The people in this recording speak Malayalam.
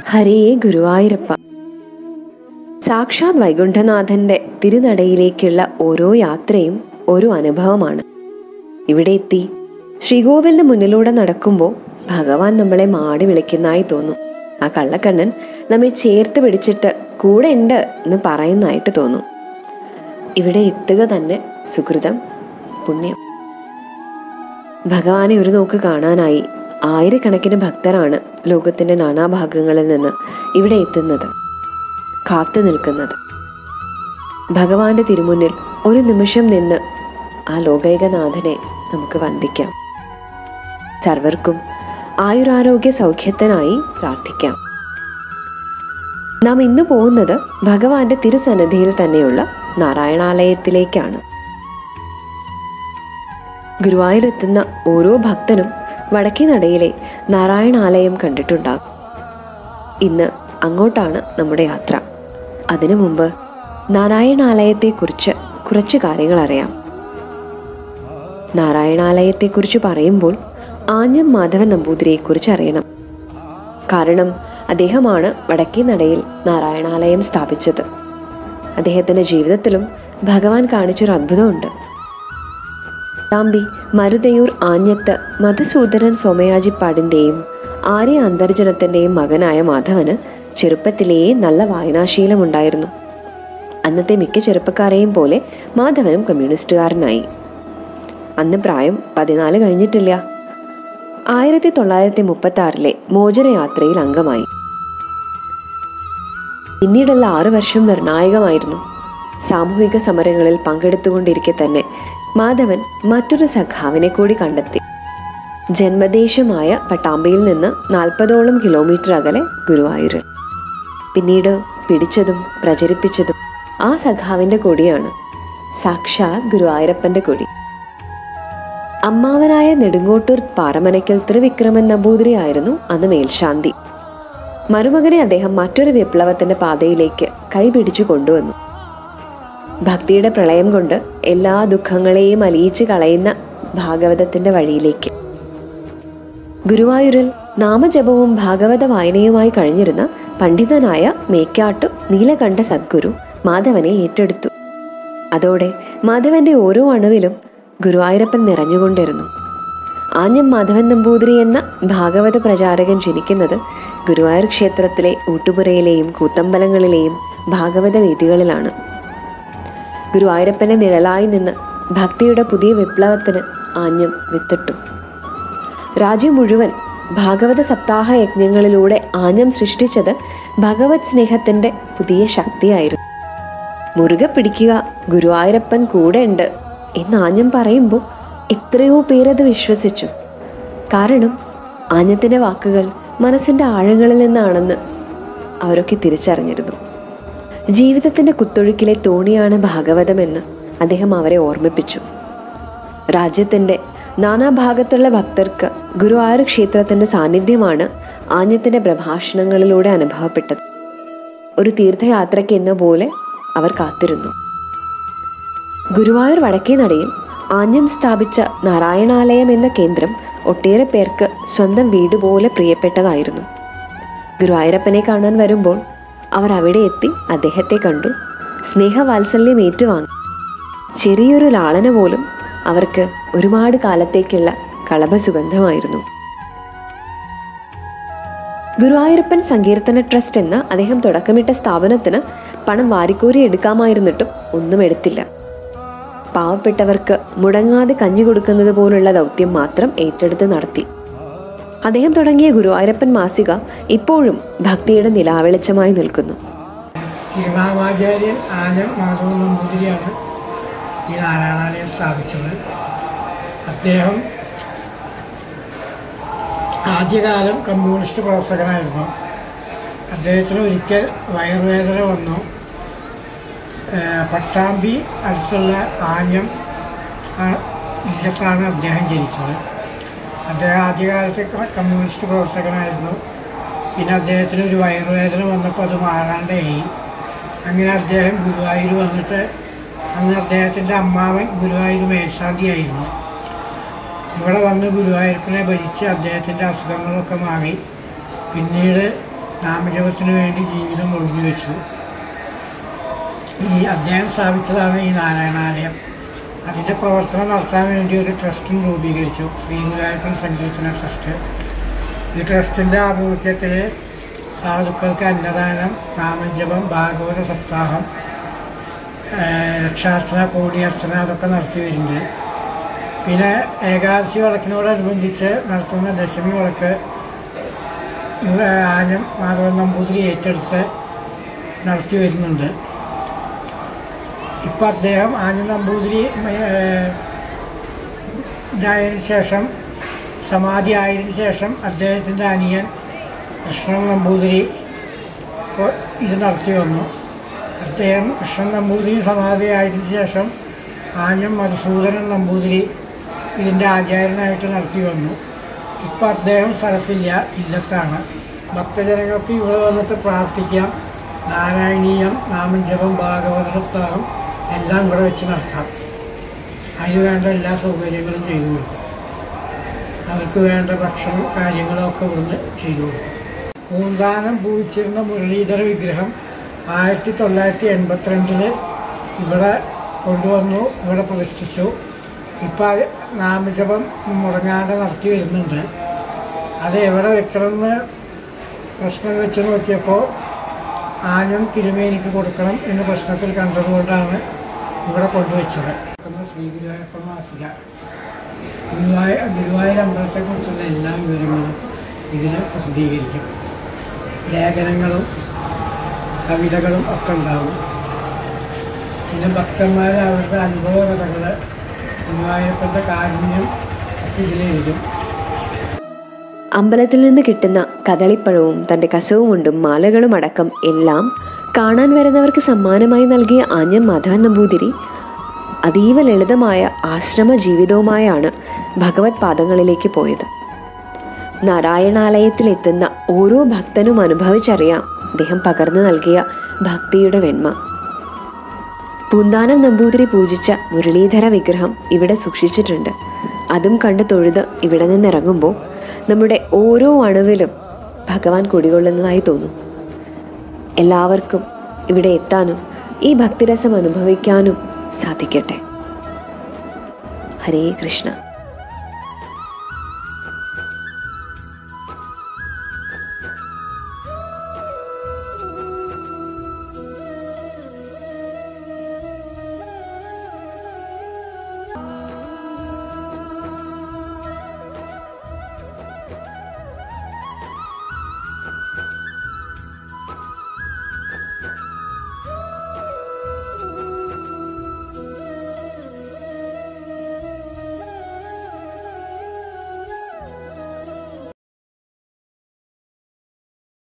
ഹരേ ഗുരുവായൂരപ്പ സാക്ഷാത് വൈകുണ്ഠനാഥന്റെ തിരുനടയിലേക്കുള്ള ഓരോ യാത്രയും ഒരു അനുഭവമാണ് ഇവിടെ എത്തി ശ്രീകോവിലിന് മുന്നിലൂടെ നടക്കുമ്പോൾ ഭഗവാൻ നമ്മളെ മാടി വിളിക്കുന്നതായി തോന്നും ആ കള്ളക്കണ്ണൻ നമ്മെ ചേർത്ത് പിടിച്ചിട്ട് കൂടെ ഉണ്ട് എന്ന് പറയുന്നതായിട്ട് തോന്നും ഇവിടെ എത്തുക തന്നെ സുഹൃതം പുണ്യം ഭഗവാനെ ഒരു നോക്ക് കാണാനായി ആയിരക്കണക്കിന് ഭക്തരാണ് ലോകത്തിന്റെ നാനാഭാഗങ്ങളിൽ നിന്ന് ഇവിടെ എത്തുന്നത് കാത്തു നിൽക്കുന്നത് ഭഗവാന്റെ തിരുമുന്നിൽ ഒരു നിമിഷം നിന്ന് ആ ലോകൈകനാഥനെ നമുക്ക് വന്ദിക്കാം സർവർക്കും ആയുരാരോഗ്യ സൗഖ്യത്തിനായി പ്രാർത്ഥിക്കാം നാം ഇന്ന് പോകുന്നത് ഭഗവാന്റെ തിരുസന്നിധിയിൽ തന്നെയുള്ള നാരായണാലയത്തിലേക്കാണ് ഗുരുവായൂരെത്തുന്ന ഓരോ ഭക്തനും വടക്കേ നടയിലെ നാരായണാലയം കണ്ടിട്ടുണ്ടാകും ഇന്ന് അങ്ങോട്ടാണ് നമ്മുടെ യാത്ര അതിനു മുമ്പ് നാരായണാലയത്തെക്കുറിച്ച് കുറച്ച് കാര്യങ്ങൾ അറിയാം നാരായണാലയത്തെക്കുറിച്ച് പറയുമ്പോൾ ആഞ്ഞം മാധവൻ നമ്പൂതിരിയെക്കുറിച്ച് അറിയണം കാരണം അദ്ദേഹമാണ് വടക്കേ നടയിൽ നാരായണാലയം സ്ഥാപിച്ചത് അദ്ദേഹത്തിന്റെ ജീവിതത്തിലും ഭഗവാൻ കാണിച്ചൊരു അത്ഭുതമുണ്ട് താമ്പി മരുതയൂർ ആഞ്ഞത്ത് മധുസൂദനൻ സോമയാജിപ്പാടിന്റെയും ആര്യ അന്തർജനത്തിന്റെയും മകനായ മാധവന് ചെറുപ്പത്തിലേ നല്ല വായനാശീലമുണ്ടായിരുന്നു അന്നത്തെ മിക്ക ചെറുപ്പക്കാരെയും പോലെ മാധവനും കമ്മ്യൂണിസ്റ്റുകാരനായി അന്ന് പ്രായം പതിനാല് കഴിഞ്ഞിട്ടില്ല ആയിരത്തി തൊള്ളായിരത്തി മുപ്പത്തി ആറിലെ മോചനയാത്രയിൽ അംഗമായി പിന്നീടുള്ള ആറു വർഷം നിർണായകമായിരുന്നു സാമൂഹിക സമരങ്ങളിൽ പങ്കെടുത്തുകൊണ്ടിരിക്കെ തന്നെ മാധവൻ മറ്റൊരു സഖാവിനെ കൂടി കണ്ടെത്തി ജന്മദേശമായ പട്ടാമ്പിയിൽ നിന്ന് നാൽപ്പതോളം കിലോമീറ്റർ അകലെ ഗുരുവായൂർ പിന്നീട് പിടിച്ചതും പ്രചരിപ്പിച്ചതും ആ സഖാവിന്റെ കൊടിയാണ് സാക്ഷാത് ഗുരുവായൂരപ്പന്റെ കൊടി അമ്മാവനായ നെടുങ്കോട്ടൂർ പാറമനയ്ക്കൽ ത്രിവിക്രമൻ നമ്പൂതിരിയായിരുന്നു അന്ന് മേൽശാന്തി മരുമകനെ അദ്ദേഹം മറ്റൊരു വിപ്ലവത്തിന്റെ പാതയിലേക്ക് കൈപിടിച്ചു കൊണ്ടുവന്നു ഭക്തിയുടെ പ്രളയം കൊണ്ട് എല്ലാ ദുഃഖങ്ങളെയും അലിയിച്ചു കളയുന്ന ഭാഗവതത്തിന്റെ വഴിയിലേക്ക് ഗുരുവായൂരിൽ നാമജപവും ഭാഗവത വായനയുമായി കഴിഞ്ഞിരുന്ന പണ്ഡിതനായ മേക്കാട്ടു നീലകണ്ഠ സദ്ഗുരു മാധവനെ ഏറ്റെടുത്തു അതോടെ മാധവന്റെ ഓരോ അണുവിലും ഗുരുവായൂരപ്പൻ നിറഞ്ഞുകൊണ്ടിരുന്നു ആഞ്ഞം മാധവൻ നമ്പൂതിരി എന്ന ഭാഗവത പ്രചാരകൻ ജനിക്കുന്നത് ഗുരുവായൂർ ക്ഷേത്രത്തിലെ ഊട്ടുപുരയിലെയും കൂത്തമ്പലങ്ങളിലെയും ഭാഗവത വേദികളിലാണ് ഗുരുവായൂരപ്പന്റെ നിഴലായി നിന്ന് ഭക്തിയുടെ പുതിയ വിപ്ലവത്തിന് ആഞ്ഞം വിത്തിട്ടു രാജ്യം മുഴുവൻ ഭാഗവത സപ്താഹ യജ്ഞങ്ങളിലൂടെ ആഞ്ഞം സൃഷ്ടിച്ചത് ഭഗവത് സ്നേഹത്തിന്റെ പുതിയ ശക്തിയായിരുന്നു മുറുകെ പിടിക്കുക ഗുരുവായൂരപ്പൻ കൂടെ ഉണ്ട് എന്ന് ആഞ്ഞം പറയുമ്പോൾ എത്രയോ പേരത് വിശ്വസിച്ചു കാരണം ആഞ്ഞത്തിന്റെ വാക്കുകൾ മനസ്സിന്റെ ആഴങ്ങളിൽ നിന്നാണെന്ന് അവരൊക്കെ തിരിച്ചറിഞ്ഞിരുന്നു ജീവിതത്തിന്റെ കുത്തൊഴുക്കിലെ തോണിയാണ് ഭാഗവതമെന്ന് അദ്ദേഹം അവരെ ഓർമ്മിപ്പിച്ചു രാജ്യത്തിന്റെ നാനാഭാഗത്തുള്ള ഭക്തർക്ക് ഗുരുവായൂർ ക്ഷേത്രത്തിന്റെ സാന്നിധ്യമാണ് ആഞ്ഞത്തിന്റെ പ്രഭാഷണങ്ങളിലൂടെ അനുഭവപ്പെട്ടത് ഒരു തീർത്ഥയാത്രയ്ക്ക് എന്ന പോലെ അവർ കാത്തിരുന്നു ഗുരുവായൂർ വടക്കേ നടയിൽ ആഞ്ഞം സ്ഥാപിച്ച നാരായണാലയം എന്ന കേന്ദ്രം ഒട്ടേറെ പേർക്ക് സ്വന്തം വീട് പോലെ പ്രിയപ്പെട്ടതായിരുന്നു ഗുരുവായൂരപ്പനെ കാണാൻ വരുമ്പോൾ അവർ അവിടെ എത്തി അദ്ദേഹത്തെ കണ്ടു സ്നേഹവാത്സല്യം ഏറ്റുവാങ്ങി ചെറിയൊരു ലാളന പോലും അവർക്ക് ഒരുപാട് കാലത്തേക്കുള്ള കളഭസുഗന്ധമായിരുന്നു ഗുരുവായൂരപ്പൻ സങ്കീർത്തന ട്രസ്റ്റ് എന്ന അദ്ദേഹം തുടക്കമിട്ട സ്ഥാപനത്തിന് പണം വാരിക്കോരി എടുക്കാമായിരുന്നിട്ടും ഒന്നും എടുത്തില്ല പാവപ്പെട്ടവർക്ക് മുടങ്ങാതെ കഞ്ഞി കൊടുക്കുന്നത് പോലുള്ള ദൗത്യം മാത്രം ഏറ്റെടുത്ത് നടത്തി അദ്ദേഹം തുടങ്ങിയ ഗുരുവായൂരപ്പൻ മാസിക ഇപ്പോഴും ഭക്തിയുടെ നിലാവെളിച്ചമായി നിൽക്കുന്നു തിരുനാമാചാര്യൻ ആനം മാധവൻ നമ്പൂതിരിയാണ് ഈ നാരായണാലയം സ്ഥാപിച്ചത് അദ്ദേഹം ആദ്യകാലം കമ്മ്യൂണിസ്റ്റ് പ്രവർത്തകനായിരുന്നു അദ്ദേഹത്തിന് ഒരിക്കൽ വയറുവേദന വന്നു ഏഹ് പട്ടാമ്പി അടുത്തുള്ള ആഞ്ഞം ആ ഇല്ലത്താണ് അദ്ദേഹം ജനിച്ചത് അദ്ദേഹം ആദ്യകാലത്ത് ക- കമ്മ്യൂണിസ്റ്റ് പ്രവർത്തകനായിരുന്നു പിന്നെ അദ്ദേഹത്തിന് ഒരു വയറുവേദന വന്നപ്പോൾ അത് മാറാണ്ടായി അങ്ങനെ അദ്ദേഹം ഗുരുവായൂർ വന്നിട്ട് അന്ന് അദ്ദേഹത്തിൻ്റെ അമ്മാവൻ ഗുരുവായൂർ മേൽശാന്തിയായിരുന്നു ഇവിടെ വന്ന് ഗുരുവായൂരപ്പനെ ഭജിച്ച് അദ്ദേഹത്തിൻ്റെ അസുഖങ്ങളൊക്കെ മാറി പിന്നീട് നാമജപത്തിന് വേണ്ടി ജീവിതം ഒഴിഞ്ഞു വെച്ചു ഈ അദ്ദേഹം സ്ഥാപിച്ചതാണ് ഈ നാരായണാലയം അതിൻ്റെ പ്രവർത്തനം നടത്താൻ വേണ്ടി ഒരു ട്രസ്റ്റും രൂപീകരിച്ചു ശ്രീനിവായപ്പൻ സംഗീതന ട്രസ്റ്റ് ഈ ട്രസ്റ്റിൻ്റെ ആഭിമുഖ്യത്തിൽ സാധുക്കൾക്ക് അന്നദാനം നാമജപം ഭാഗവത സപ്താഹം ഏഹ് ലക്ഷാർച്ചന കോടിയർച്ചന അതൊക്കെ നടത്തി വരുന്നുണ്ട് പിന്നെ ഏകാദശി വിളക്കിനോടനുബന്ധിച്ച് നടത്തുന്ന ദശമി വിളക്ക് ഇവ ആഞ്ഞം മാധവൻ നമ്പൂതിരി ഏറ്റെടുത്ത് നടത്തി വരുന്നുണ്ട് ഇപ്പം അദ്ദേഹം ആഞ്ഞം നമ്പൂതിരി ഏഹ്, ഇതായതിനു ശേഷം സമാധി ആയതിനു ശേഷം അദ്ദേഹത്തിൻ്റെ അനിയൻ കൃഷ്ണൻ നമ്പൂതിരി ഇപ്പോൾ ഇത് നടത്തി വന്നു അദ്ദേഹം കൃഷ്ണൻ നമ്പൂതിരി സമാധി ആയതിനു ശേഷം ആഞ്ഞം മധുസൂദനൻ നമ്പൂതിരി ഇതിൻ്റെ ആചാര്യനായിട്ട് നടത്തി വന്നു ഇപ്പം അദ്ദേഹം സ്ഥലത്തില്ല ഇല്ലത്താണ് ഭക്തജനങ്ങൾക്ക് ഇവിടെ വന്നിട്ട് പ്രാർത്ഥിക്കാം നാരായണീയം നാമജപം ഭാഗവത സപ്താഹം എല്ലാം ഇവിടെ വെച്ച് നടത്താം അതിന് വേണ്ട എല്ലാ സൗകര്യങ്ങളും ചെയ്തു കൊടുക്കും അവർക്ക് വേണ്ട ഭക്ഷണം കാര്യങ്ങളും ഒക്കെ ഇവിടുന്ന് ചെയ്തു കൊടുക്കും പൂന്താനം പൂജിച്ചിരുന്ന മുരളീധര വിഗ്രഹം ആയിരത്തി തൊള്ളായിരത്തി എൺപത്തിരണ്ടില് ഇവിടെ കൊണ്ടുവന്നു ഇവിടെ പ്രതിഷ്ഠിച്ചു ഇപ്പം അത് നാമജപം മുടങ്ങാതെ നടത്തി വരുന്നുണ്ട് അത് എവിടെ വെക്കണമെന്ന് പ്രശ്നം വെച്ച് നോക്കിയപ്പോൾ ആഞ്ഞം തിരുമേനിക്ക് കൊടുക്കണം എന്ന പ്രശ്നത്തിൽ കണ്ടതുകൊണ്ടാണ് ഇവിടെ കൊണ്ടുവച്ചത് ശ്രീ ഗുരുവായൂരപ്പ മാസിക ഗുരുവായൂർ ഗുരുവായൂർ അമ്പലത്തെക്കുറിച്ചുള്ള എല്ലാ വിവരങ്ങളും ഇതിൽ പ്രസിദ്ധീകരിക്കും ലേഖനങ്ങളും കവിതകളും ഒക്കെ ഉണ്ടാവും പിന്നെ ഭക്തന്മാർ അവരുടെ അനുഭവ കഥകൾ ഗുരുവായൂരപ്പൻ്റെ കാരുണ്യം ഒക്കെ ഇതിലെഴുതും അമ്പലത്തിൽ നിന്ന് കിട്ടുന്ന കദളിപ്പഴവും തന്റെ കസവും കൊണ്ടും മാലകളും അടക്കം എല്ലാം കാണാൻ വരുന്നവർക്ക് സമ്മാനമായി നൽകിയ ആഞ്ഞം മാധവൻ നമ്പൂതിരി അതീവ ലളിതമായ ആശ്രമ ജീവിതവുമായാണ് ഭഗവത് പാദങ്ങളിലേക്ക് പോയത് നാരായണാലയത്തിലെത്തുന്ന ഓരോ ഭക്തനും അനുഭവിച്ചറിയാം അദ്ദേഹം പകർന്നു നൽകിയ ഭക്തിയുടെ വെണ്മ പൂന്താനം നമ്പൂതിരി പൂജിച്ച മുരളീധര വിഗ്രഹം ഇവിടെ സൂക്ഷിച്ചിട്ടുണ്ട് അതും കണ്ട് തൊഴുത് ഇവിടെ നിന്നിറങ്ങുമ്പോൾ നമ്മുടെ ഓരോ അണുവിലും ഭഗവാൻ കുടികൊള്ളുന്നതായി തോന്നും എല്ലാവർക്കും ഇവിടെ എത്താനും ഈ ഭക്തിരസം അനുഭവിക്കാനും സാധിക്കട്ടെ ഹരേ കൃഷ്ണ